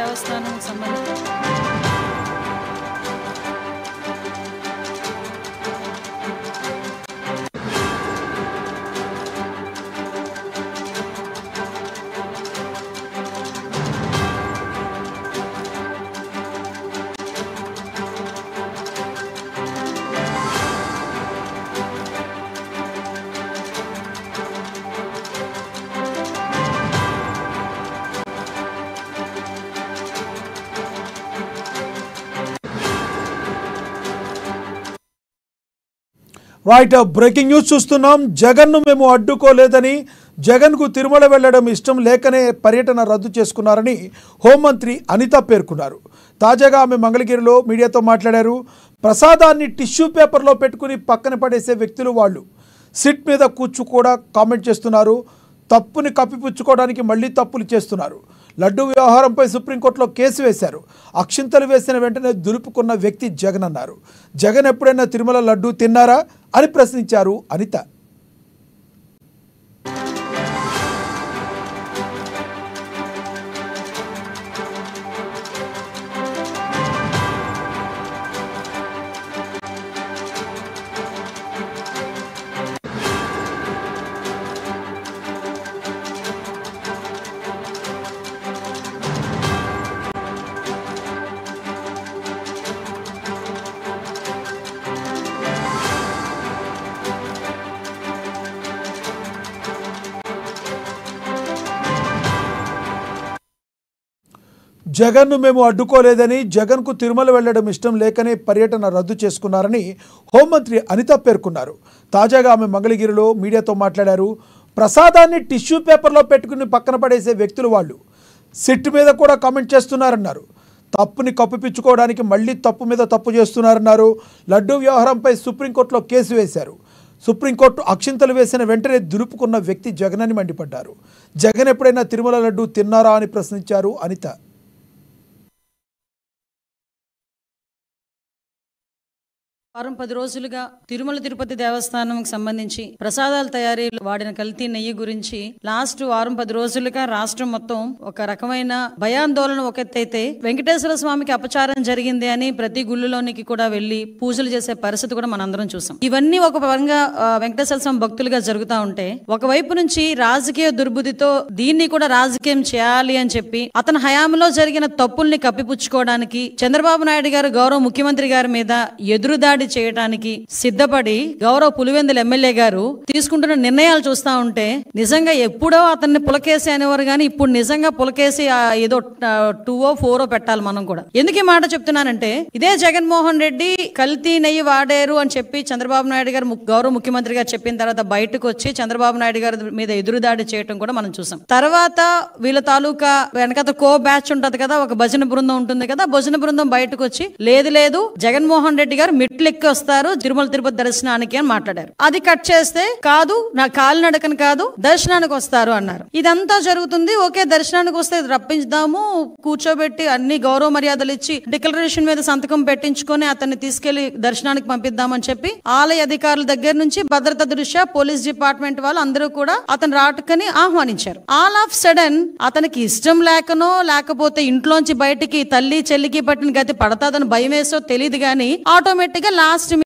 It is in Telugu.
దేవస్థానం సంబంధించి రైట్ బ్రేకింగ్ న్యూస్ చూస్తున్నాం జగన్ను మేము అడ్డుకోలేదని జగన్కు తిరుమల వెళ్లడం ఇష్టం లేకనే పర్యటన రద్దు చేసుకున్నారని హోంమంత్రి అనిత పేర్కొన్నారు తాజాగా ఆమె మంగళగిరిలో మీడియాతో మాట్లాడారు ప్రసాదాన్ని టిష్యూ పేపర్లో పెట్టుకుని పక్కన పడేసే వ్యక్తులు వాళ్ళు సిట్ మీద కూర్చు కూడా కామెంట్ చేస్తున్నారు తప్పుని కప్పిపుచ్చుకోవడానికి మళ్ళీ తప్పులు చేస్తున్నారు లడ్డు వ్యవహారంపై సుప్రీంకోర్టులో కేసు వేశారు అక్షింతలు వేసిన వెంటనే దులుపుకున్న వ్యక్తి జగన్ అన్నారు జగన్ ఎప్పుడైనా తిరుమల లడ్డు తిన్నారా అని ప్రశ్నించారు అనిత జగన్ను మేము అడ్డుకోలేదని జగన్కు తిరుమల వెళ్లడం ఇష్టం లేకనే పర్యటన రద్దు చేసుకున్నారని హోంమంత్రి అనిత పేర్కొన్నారు తాజాగా ఆమె మంగళగిరిలో మీడియాతో మాట్లాడారు ప్రసాదాన్ని టిష్యూ పేపర్లో పెట్టుకుని పక్కన పడేసే వ్యక్తులు వాళ్ళు సిట్ మీద కూడా కామెంట్ చేస్తున్నారన్నారు తప్పుని కప్పిపించుకోవడానికి మళ్ళీ తప్పు మీద తప్పు చేస్తున్నారన్నారు లడ్డూ వ్యవహారంపై సుప్రీంకోర్టులో కేసు వేశారు సుప్రీంకోర్టు అక్షింతలు వేసిన వెంటనే దులుపుకున్న వ్యక్తి జగన్ అని మండిపడ్డారు జగన్ ఎప్పుడైనా తిరుమల లడ్డు తిన్నారా అని ప్రశ్నించారు అనిత వారం పది రోజులుగా తిరుమల తిరుపతి దేవస్థానంకి సంబంధించి ప్రసాదాల తయారీలో వాడిన కల్తీ నెయ్యి గురించి లాస్ట్ వారం పది రోజులుగా రాష్ట్రం మొత్తం ఒక రకమైన భయాందోళన ఒక ఎత్తైతే వెంకటేశ్వర స్వామికి అపచారం జరిగింది అని ప్రతి గుళ్ళలోనికి కూడా వెళ్లి పూజలు చేసే పరిస్థితి కూడా మనందరం చూసాం ఇవన్నీ ఒక పరంగా ఆ, వెంకటేశ్వర స్వామి భక్తులుగా జరుగుతూ ఉంటే ఒకవైపు నుంచి రాజకీయ దుర్బుద్ధితో దీన్ని కూడా రాజకీయం చేయాలి అని చెప్పి అతని హయాంలో జరిగిన తప్పుల్ని కప్పిపుచ్చుకోవడానికి చంద్రబాబు నాయుడు గారు గౌరవ ముఖ్యమంత్రి గారి మీద ఎదురుదాడి చేయడానికి సిద్ధపడి గౌరవ పులివెందుల ఎమ్మెల్యే గారు తీసుకుంటున్న నిర్ణయాలు చూస్తా ఉంటే నిజంగా ఎప్పుడో అతన్ని పులకేసి అనేవారు కానీ ఇప్పుడు నిజంగా పులకేసి ఆ ఏదో టూ ఓ ఫోరో పెట్టాలి మనం కూడా ఎందుకు ఈ మాట చెప్తున్నానంటే ఇదే జగన్మోహన్ రెడ్డి కల్తీ నెయ్యి వాడారు అని చెప్పి చంద్రబాబు నాయుడు గారు ము- గౌరవ ముఖ్యమంత్రి గారు చెప్పిన తర్వాత బయటకు వచ్చి చంద్రబాబు నాయుడు గారి మీద ఎదురుదాడి చేయటం కూడా మనం చూసాం తర్వాత వీళ్ళ తాలూకా వెనకత కో బ్యాచ్ ఉంటది కదా ఒక భజన బృందం ఉంటుంది కదా భజన బృందం బయటకు వచ్చి లేదు లేదు జగన్మోహన్ రెడ్డి గారు మెట్లు ఎక్కి వస్తారు తిరుమల తిరుపతి దర్శనానికి అని మాట్లాడారు అది కట్ చేస్తే కాదు నా కాలినడకని కాదు దర్శనానికి వస్తారు అన్నారు ఇదంతా జరుగుతుంది ఓకే దర్శనానికి వస్తే రప్పించుదాము కూర్చోబెట్టి అన్ని గౌరవ మర్యాదలు ఇచ్చి డిక్లరేషన్ మీద సంతకం పెట్టించుకొని అతన్ని తీసుకెళ్లి దర్శనానికి పంపిద్దామని చెప్పి ఆలయ అధికారుల దగ్గర నుంచి భద్రత దృష్ట్యా పోలీస్ డిపార్ట్మెంట్ వాళ్ళు అందరూ కూడా అతను రాటకని ఆహ్వానించారు ఆల్ ఆఫ్ సడన్ అతనికి ఇష్టం లేకనో లేకపోతే ఇంట్లోంచి బయటికి తల్లి చెల్లికి పట్టిన గతి పడతాదని భయం వేసో తెలియదు కానీ ఆటోమేటిక్ గా లాస్ట్